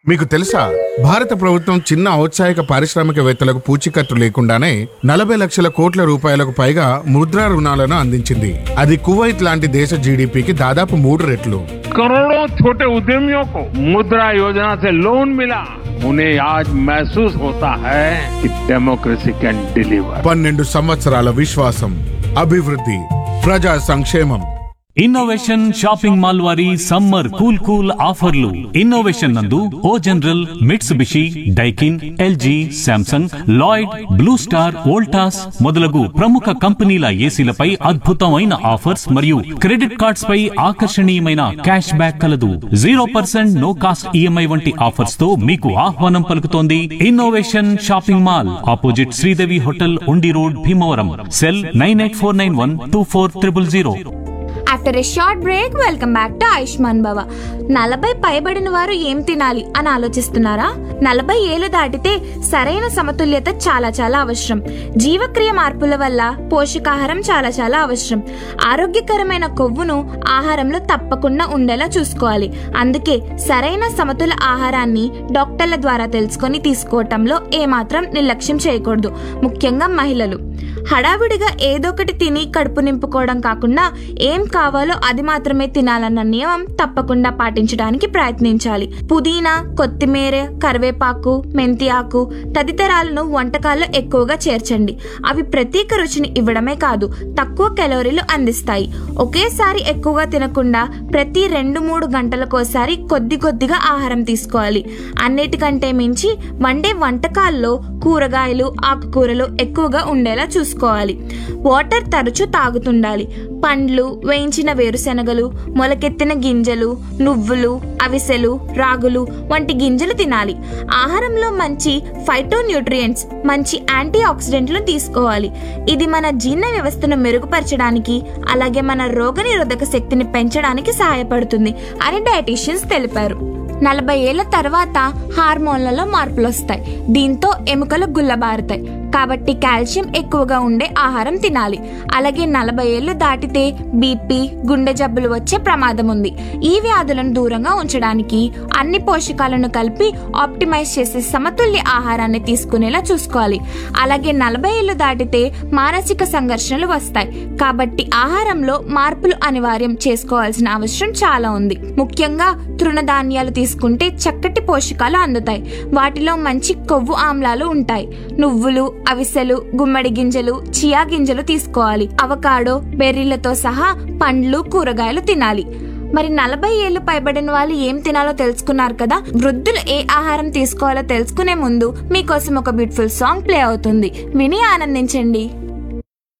మీకు తెలుసా భారత ప్రభుత్వం చిన్న ఔత్సాహిక పారిశ్రామికవేత్తలకు పూచీకత్తు లేకుండానే నలభై లక్షల కోట్ల రూపాయలకు పైగా ముద్రా రుణాలను అందించింది అది కువైట్ లాంటి దేశ జీడిపికి దాదాపు మూడు రెట్లు करोड़ों छोटे उद्यमियों को मुद्रा योजना से लोन मिला उन्हें आज महसूस होता है कि डेमोक्रेसी कैन डिलीवर పన్నెండు సంవత్సరాల విశ్వాసం అభివృద్ధి ప్రజా సంక్షేమం ఇన్నోవేషన్ షాపింగ్ మాల్ వారి సమ్మర్ కూల్ కూల్ ఆఫర్లు ఇన్నోవేషన్ నందు O General Mitsubishi Daikin LG Samsung Lloyd Blue Star Voltas మొదలగు ప్రముఖ కంపెనీల ఏసీలపై అద్భుతమైన ఆఫర్స్ మరియు క్రెడిట్ కార్డ్స్ పై ఆకర్షణీయమైన క్యాష్ బ్యాక్ కలదు zero percent no cost EMI వంటి ఆఫర్స్ తో మీకు ఆహ్వానం పలుకుతోంది innovation shopping mall opposite Sridevi hotel Undi road Bhimavaram cell nine eight four nine one two four triple zero after a short break welcome back to Ayushman Bhava నలభై పైబడిన వారు ఏం తినాలి అని ఆలోచిస్తున్నారా నలభై ఏళ్ళు దాటితే సరైన సమతుల్యత చాలా చాలా అవసరం జీవక్రియ మార్పుల వల్ల పోషకాహారం చాలా చాలా అవసరం ఆరోగ్యకరమైన కొవ్వును ఆహారంలో తప్పకుండా ఉండేలా చూసుకోవాలి అందుకే సరైన సమతుల ఆహారాన్ని డాక్టర్ల ద్వారా తెలుసుకొని తీసుకోవటంలో ఏమాత్రం నిర్లక్ష్యం చేయకూడదు ముఖ్యంగా మహిళలు హడావిడిగా ఏదో ఒకటి తిని కడుపు నింపుకోవడం కాకుండా ఏం కావాలో అది మాత్రమే తినాలన్న నియమం తప్పకుండా పాటించడానికి ప్రయత్నించాలి పుదీనా కొత్తిమీర కరివేపాకు మెంతి ఆకు తదితరాలను వంటకాల్లో ఎక్కువగా చేర్చండి అవి ప్రత్యేక రుచిని ఇవ్వడమే కాదు తక్కువ కెలోరీలు అందిస్తాయి ఒకేసారి ఎక్కువగా తినకుండా ప్రతి రెండు మూడు గంటలకోసారి కొద్ది కొద్దిగా ఆహారం తీసుకోవాలి అన్నిటికంటే మించి వండే వంటకాల్లో కూరగాయలు ఆకుకూరలు ఎక్కువగా ఉండేలా చూసుకోవాలి వాటర్ తరచూ తాగుతుండాలి పండ్లు వేయించిన వేరుశెనగలు మొలకెత్తిన గింజలు నువ్వులు అవిసెలు రాగులు వంటి గింజలు తినాలి ఆహారంలో మంచి ఫైటో న్యూట్రియంట్స్ మంచి యాంటీ ఆక్సిడెంట్లు తీసుకోవాలి ఇది మన జీర్ణ వ్యవస్థను మెరుగుపరచడానికి అలాగే మన రోగనిరోధక శక్తిని పెంచడానికి సహాయపడుతుంది అని డైటీషియన్స్ తెలిపారు నలభై ఏళ్ల తర్వాత హార్మోన్లలో మార్పులు వస్తాయి దీంతో ఎముకలు గుల్లబారుతాయి కాబట్టి కాల్షియం ఎక్కువగా ఉండే ఆహారం తినాలి అలాగే నలభై ఏళ్ళు దాటితే బీపీ గుండె జబ్బులు వచ్చే ప్రమాదం ఉంది ఈ వ్యాధులను దూరంగా ఉంచడానికి అన్ని పోషకాలను కలిపి ఆప్టిమైజ్ చేసే సమతుల్య ఆహారాన్ని తీసుకునేలా చూసుకోవాలి అలాగే నలభై ఏళ్ళు దాటితే మానసిక సంఘర్షణలు వస్తాయి కాబట్టి ఆహారంలో మార్పులు అనివార్యం చేసుకోవాల్సిన అవసరం చాలా ఉంది ముఖ్యంగా తృణధాన్యాలు తీసుకుంటే చక్కటి పోషకాలు అందుతాయి వాటిలో మంచి కొవ్వు ఆమ్లాలు ఉంటాయి నువ్వులు అవిసెలు గుమ్మడి గింజలు చియా గింజలు తీసుకోవాలి అవకాడో బెర్రీలతో సహా పండ్లు కూరగాయలు తినాలి మరి నలభై ఏళ్ళు పైబడిన వాళ్ళు ఏం తినాలో తెలుసుకున్నారు కదా వృద్ధులు ఏ ఆహారం తీసుకోవాలో తెలుసుకునే ముందు మీకోసం ఒక బ్యూటిఫుల్ సాంగ్ ప్లే అవుతుంది విని ఆనందించండి